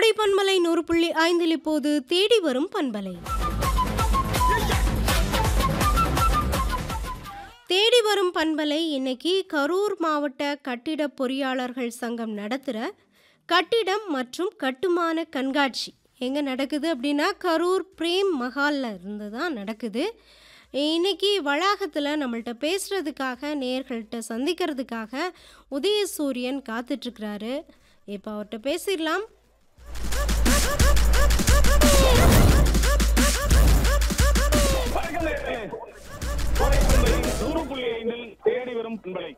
கோடை பண்பலை நூறு புள்ளி ஐந்தில் இப்போது தேடி வரும் பண்பலை தேடி வரும் பண்பலை இன்னைக்கு கரூர் மாவட்ட கட்டிட பொறியாளர்கள் சங்கம் நடத்துகிற கட்டிடம் மற்றும் கட்டுமான கண்காட்சி எங்கே நடக்குது அப்படின்னா கரூர் பிரேம் மஹாலில் இருந்து தான் நடக்குது இன்னைக்கு வளாகத்தில் நம்மள்ட்ட பேசுகிறதுக்காக நேர்கள்ட்ட சந்திக்கிறதுக்காக உதயசூரியன் காத்துட்ருக்கிறாரு இப்போ அவர்கிட்ட பேசிடலாம் வணக்கம் நேயர்களே. கோடை பண்பலை நூறு புள்ளி ஐந்தில் தேடி வரும் பண்பலை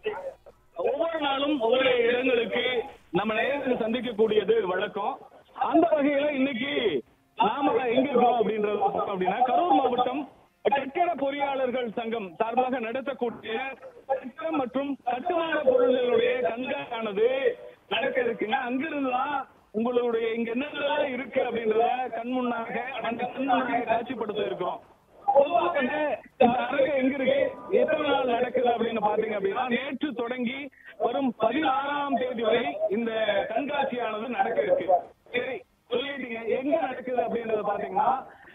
ஒவ்வொரு நாளும் ஒவ்வொரு இடங்களுக்கு நம்ம நேரத்தில் சந்திக்கக்கூடியது வழக்கம் அந்த வகையில இன்னைக்கு நாம எங்க இருக்கோம் அப்படின்றது பார்த்தோம் அப்படின்னா கரூர் மாவட்டம் கட்டிட பொறியாளர்கள் சங்கம் சார்பாக நடத்தக்கூடிய கட்டிடம் மற்றும் கட்டுமான பொருள்களுடைய கண்காணானது நடக்க இருக்குங்க அங்கிருந்து தான் உங்களுடைய இங்க என்னென்னலாம் இருக்கு அப்படின்றத கண் முன்னாக அந்த கண் முன்னாக காட்சிப்படுத்த இருக்கிறோம் பொதுவாக இந்த அரங்கு எங்க இருக்கு எத்தனை நாள் நடக்குது அப்படின்னு பாத்தீங்க அப்படின்னா நேற்று தொடங்கி வரும் பதினாறாம் தேதி வரை இந்த கண்காட்சியானது நடக்க இருக்கு சரி சொல்லிட்டீங்க எங்க நடக்குது அப்படின்றத பாத்தீங்கன்னா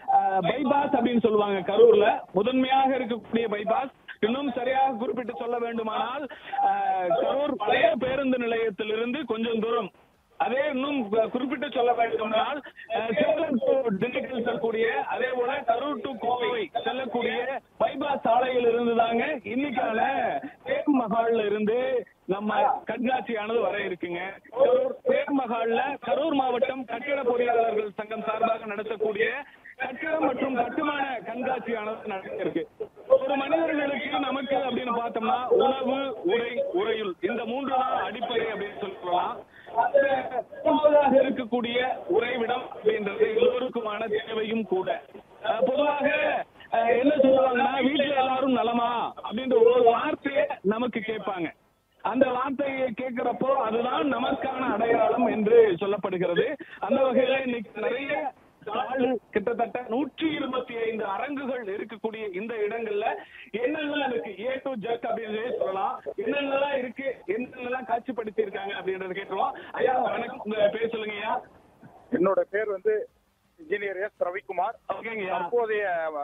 பைபாஸ் அப்படின்னு சொல்லுவாங்க கரூர்ல முதன்மையாக இருக்கக்கூடிய பைபாஸ் இன்னும் சரியாக குறிப்பிட்டு சொல்ல வேண்டுமானால் அஹ், கரூர் பழைய பேருந்து நிலையத்திலிருந்து கொஞ்சம் தூரம் அதே இன்னும் கு- குறிப்பிட்டு சொல்ல வேண்டுமானால் அஹ், சேலம் டு திண்டுக்கல் செல்லக்கூடிய அதே போல கரூர் டு கோவை செல்லக்கூடிய பைபாஸ் சாலையில் இருந்து தாங்க இன்னைக்கான தேக் மஹால்ல இருந்து நம்ம கண்காட்சியானது வர இருக்குங்க கரூர் தேக் மஹால்ல கரூர் மாவட்டம் கட்டிட பொறியாளர்கள் சங்கம் சார்பாக நடத்தக்கூடிய கட்டிடம் மற்றும் கட்டுமான கண்காட்சியானது நடக்க இருக்கு ஒரு மனிதர்களுக்கு நமக்கு அப்படின்னு பார்த்தோம்னா உணவு உடை உறையுள் இந்த மூன்று தான் அடிப்படை அப்படின்னு சொல்லலாம் அதுல முதலாக இருக்கக்கூடிய உறைவிடம் அப்படின்றது எல்லோருக்குமான தேவையும் கூட அஹ் பொதுவாக அஹ் என்ன சொல்லுவாங்கன்னா வீட்டுல எல்லாரும் நலமா அப்படின்ற ஒரு வார்த்தையை நமக்கு கேட்பாங்க அந்த வார்த்தையை கேட்கிறப்போ அதுதான் நமக்கான அடையாளம் என்று சொல்லப்படுகிறது அந்த வகையில இன்னைக்கு நிறைய நாலு கிட்டத்தட்ட நூற்றி இருபத்தி ஐந்து அரங்குகள் இருக்கக்கூடிய இந்த இடங்கள்ல என்னென்னலாம் இருக்கு ஏ டு ஜெட் அப்படின்னு சொல்லலாம் என்னென்னலாம் இருக்கு என்னென்னலாம் காட்சிப்படுத்தி இருக்காங்க அப்படின்றத கேட்டுருவோம் ஐயா வணக்கம் உங்க பேர் சொல்லுங்க ஐயா என்னோட பேர் வந்து இன்ஜினியர் எஸ் ரவிக்குமார் ஓகேங்க தற்போதைய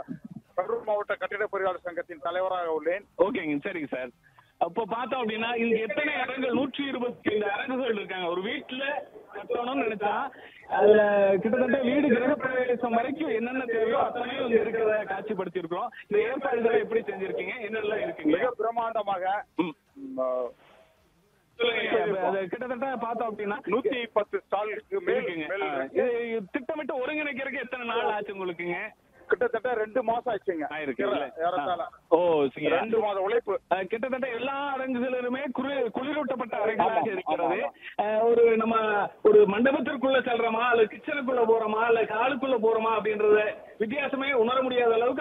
கரூர் மாவட்ட கட்டிட பொறியாளர் சங்கத்தின் தலைவராக உள்ளேன் ஓகேங்க சரிங்க சார் அப்போ பார்த்தோம் அப்படின்னா இங்க எத்தனை அரங்குகள் நூற்றி இருபத்தி ஐந்து அரங்குகள் இருக்காங்க ஒரு வீட்டுல கட்டணும்னு நினைச்சா அதுல கிட்டத்தட்ட வீடு கிரகப்பிரவேசம் வரைக்கும் என்னென்ன தேவையோ அத்தனையும் இங்க இருக்கிறத காட்சிப்படுத்தி இருக்கிறோம் இந்த ஏற்பாடுகளை எப்படி செஞ்சிருக்கீங்க என்னெல்லாம் இருக்குங்க மிக பிரம்மாண்டமாக ம். ம், ஆ, சொல்லுங்க. அப்ப அது கிட்டத்தட்ட பார்த்தோம் அப்படின்னா நூத்தி பத்து ஸ்டாலுக்கு மேல் இருக்குங்க மேல் ஆ, இருக்கு. இது திட்டமிட்டு ஒருங்கிணைக்கிறதுக்கு எத்தனை நாள் ஆச்சு உங்களுக்குங்க கிட்டத்தட்ட ரெண்டு மாசம் ஆச்சுங்க ஆயிருக்கு ஏற- ஏறத்தாழ. ஓ சரி ரெண்டு மாத உழைப்பு அஹ் கிட்டத்தட்ட எல்லா அரங்குகளிலுமே குளிர் குளிரூட்டப்பட்ட அரங்குகளாக ஆமா, இருக்கிறது ஆமா, அஹ் ஒரு நம்ம ஒரு மண்டபத்திற்குள்ள செல்றோமா அல்ல கிச்சனுக்குள்ள போறோமா இல்ல காலுக்குள்ள போறோமா அப்படின்றத வித்தியாசமே உணர முடியாத அளவுக்கு